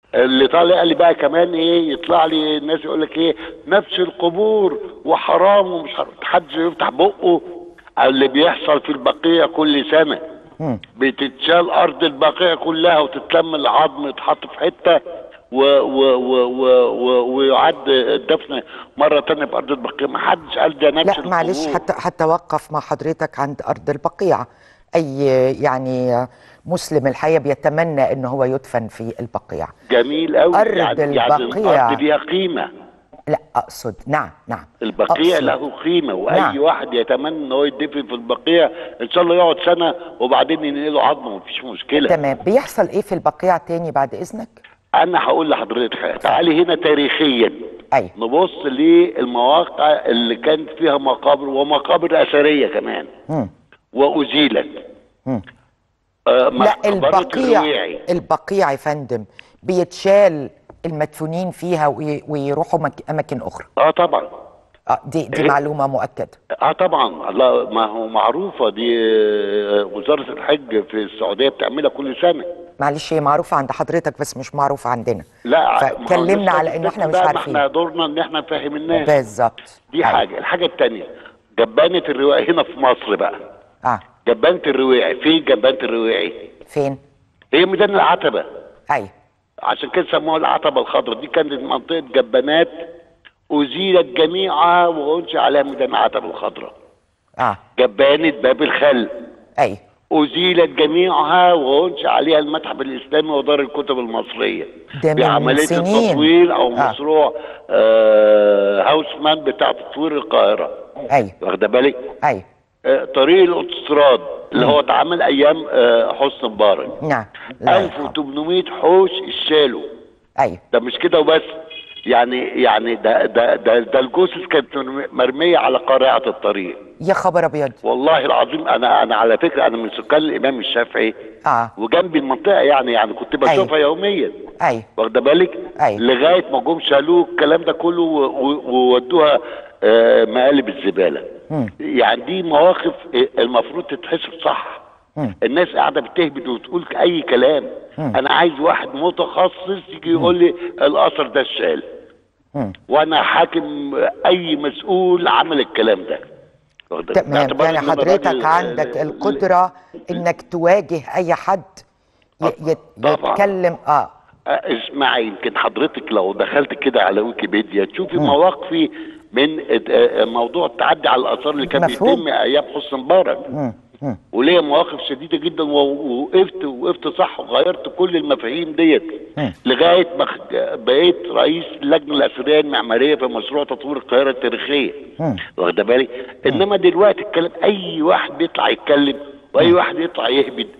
اللي طالع لي بقى كمان ايه يطلع لي الناس يقول لك ايه نفس القبور وحرام ومش حرام حد يفتح بقه على اللي بيحصل في البقيه كل سنه بتتشال ارض البقيه كلها وتتلم العظم يتحط في حته و و و و و ويعد الدفن مره تانية في ارض البقيه ما حدش قال ده نفس لا معلش القبور. حتى حتى وقف مع حضرتك عند ارض البقيع اي يعني مسلم الحقيقه بيتمنى ان هو يدفن في البقيع جميل قوي أرض يعني, يعني البقيع. الارض ليها قيمه لا اقصد نعم نعم البقيع أقصد. له قيمه واي نعم. واحد يتمنى ان هو يدفن في البقيع ان شاء الله يقعد سنه وبعدين ينقله عظمه مفيش مشكله تمام بيحصل ايه في البقيع تاني بعد اذنك انا هقول لحضرتك حاجه تعالي هنا تاريخيا اي نبص للمواقع اللي كانت فيها مقابر ومقابر اثريه كمان مم. وازيلت مم. آه لا مقبرة البقيع الرويعي. البقيع يا فندم بيتشال المدفونين فيها وي- ويروحوا مك... اماكن اخرى اه طبعا آه دي دي إيه؟ معلومه مؤكده اه طبعا لا ما هو معروفه دي آه، وزاره الحج في السعوديه بتعملها كل سنه معلش هي معروفه عند حضرتك بس مش معروفه عندنا لا ما هو فكلمنا لسه على ان احنا مش بقى ما عارفين احنا دورنا ان احنا نفهم الناس بالظبط دي أيوة. حاجه الحاجه الثانيه جبانه الرواعي هنا في مصر بقى اه جبانه الرواعي فين جبانه الرواعي فين هي ميدان العتبه ايوه عشان كده سموها العتبه الخضراء دي كانت منطقه جبانات ازيلت جميعها وانشئ عليها ميدان العتبه الخضراء اه جبانه باب الخل ايوه أزيلت جميعها وأنشئ عليها المتحف الإسلامي ودار الكتب المصرية ده من بعملية سنين. التطوير أو آه. مشروع آه هاوسمان بتاع تطوير القاهرة ايوه واخدة بالك؟ ايوه آه طريق الأوتوستراد اللي هو اتعمل أيام آه حسني مبارك نعم لا يرحم. 1800 حوش اتشالوا ايوه ده مش كده وبس يعني يعني ده ده ده, ده الجثث كانت مرمية على قارعة الطريق يا خبر ابيض والله العظيم انا انا على فكره انا من سكان الامام الشافعي اه وجنبي المنطقه يعني يعني كنت بشوفها يوميا ايوه واخده بالك أيوة. لغايه ما جم شالوه الكلام ده كله و- و- وودوها آه، مقالب الزباله مم. يعني دي مواقف آه، المفروض تتحسب صح مم. الناس قاعده بتهبد وتقول اي كلام انا عايز واحد متخصص يجي يقول لي الاثر ده اتشال مم. وانا حاكم اي مسؤول عمل الكلام ده واخد بالك؟ تمام باعتبار يعني إن أنا حضرتك راجل، عندك آه، القدره انك تواجه اي حد ي- يت- طبعاً. يتكلم اه اسمعي يمكن حضرتك لو دخلت كده على ويكيبيديا تشوفي مواقفي من آه، موضوع التعدي على الاثار اللي كان مفهوم. بيتم ايام حسني مبارك مم. مم. وليا مواقف شديده جدا و- ووقفت وقفت صح وغيرت كل المفاهيم ديت مم. لغايه ما خ- بقيت رئيس اللجنه الاثريه المعماريه في مشروع تطوير القاهره التاريخيه مم. واخده بالك انما دلوقتي الكلام اي واحد بيطلع يتكلم واي واحد يطلع يهبد